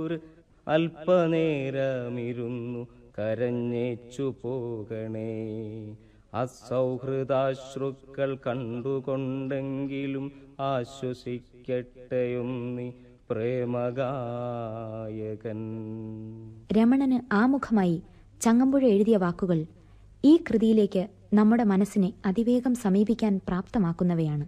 ദൂരെ അല്പനേരമിരുന്നു കരഞ്ഞേച്ചു പോകണേ അസൗഹൃദാശ്രുക്കൾ കണ്ടുകൊണ്ടെങ്കിലും ആശ്വസിക്കട്ടെയൊന്നി പ്രേമഗായകൻ രമണന് ആമുഖമായി ചങ്ങമ്പുഴ എഴുതിയ വാക്കുകൾ ഈ കൃതിയിലേക്ക് നമ്മുടെ മനസ്സിനെ അതിവേഗം സമീപിക്കാൻ പ്രാപ്തമാക്കുന്നവയാണ്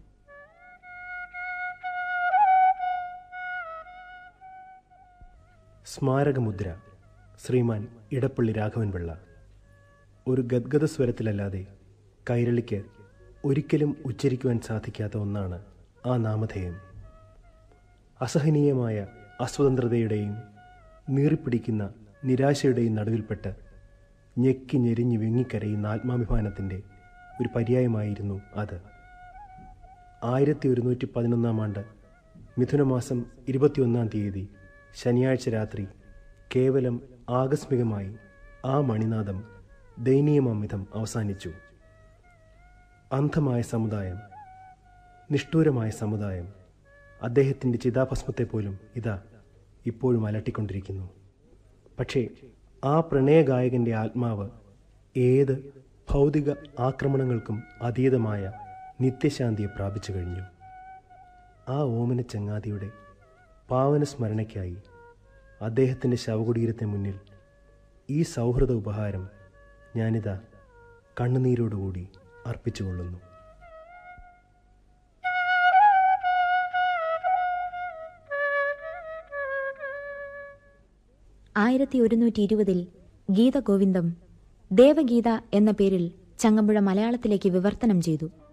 സ്മാരകമുദ്ര ശ്രീമാൻ ഇടപ്പള്ളി രാഘവൻ പിള്ള ഒരു ഗദ്ഗത സ്വരത്തിലല്ലാതെ കൈരളിക്ക് ഒരിക്കലും ഉച്ചരിക്കുവാൻ സാധിക്കാത്ത ഒന്നാണ് ആ നാമധേയം അസഹനീയമായ അസ്വതന്ത്രതയുടെയും നീറിപ്പിടിക്കുന്ന നിരാശയുടെയും നടുവിൽപ്പെട്ട് ഞെക്കി ഞെരിഞ്ഞ് വിങ്ങിക്കരയുന്ന ആത്മാഭിമാനത്തിൻ്റെ ഒരു പര്യായമായിരുന്നു അത് ആയിരത്തി ഒരുന്നൂറ്റി പതിനൊന്നാം ആണ്ട് മിഥുനമാസം ഇരുപത്തിയൊന്നാം തീയതി ശനിയാഴ്ച രാത്രി കേവലം ആകസ്മികമായി ആ മണിനാദം ദയനീയമാംവിധം അവസാനിച്ചു അന്ധമായ സമുദായം നിഷ്ഠൂരമായ സമുദായം അദ്ദേഹത്തിൻ്റെ ചിതാഭസ്മത്തെ പോലും ഇതാ ഇപ്പോഴും അലട്ടിക്കൊണ്ടിരിക്കുന്നു പക്ഷേ ആ പ്രണയഗായകൻ്റെ ആത്മാവ് ഏത് ഭൗതിക ആക്രമണങ്ങൾക്കും അതീതമായ നിത്യശാന്തിയെ പ്രാപിച്ചു കഴിഞ്ഞു ആ ഓമന ചങ്ങാതിയുടെ പാവന സ്മരണയ്ക്കായി അദ്ദേഹത്തിൻ്റെ ശവകുടീരത്തിന് മുന്നിൽ ഈ സൗഹൃദ ഉപഹാരം ഞാനിതാ കണ്ണുനീരോടുകൂടി അർപ്പിച്ചുകൊള്ളുന്നു ആയിരത്തി ഒരുന്നൂറ്റി ഇരുപതിൽ ഗീതഗോവിന്ദം ദേവഗീത എന്ന പേരിൽ ചങ്ങമ്പുഴ മലയാളത്തിലേക്ക് വിവർത്തനം ചെയ്തു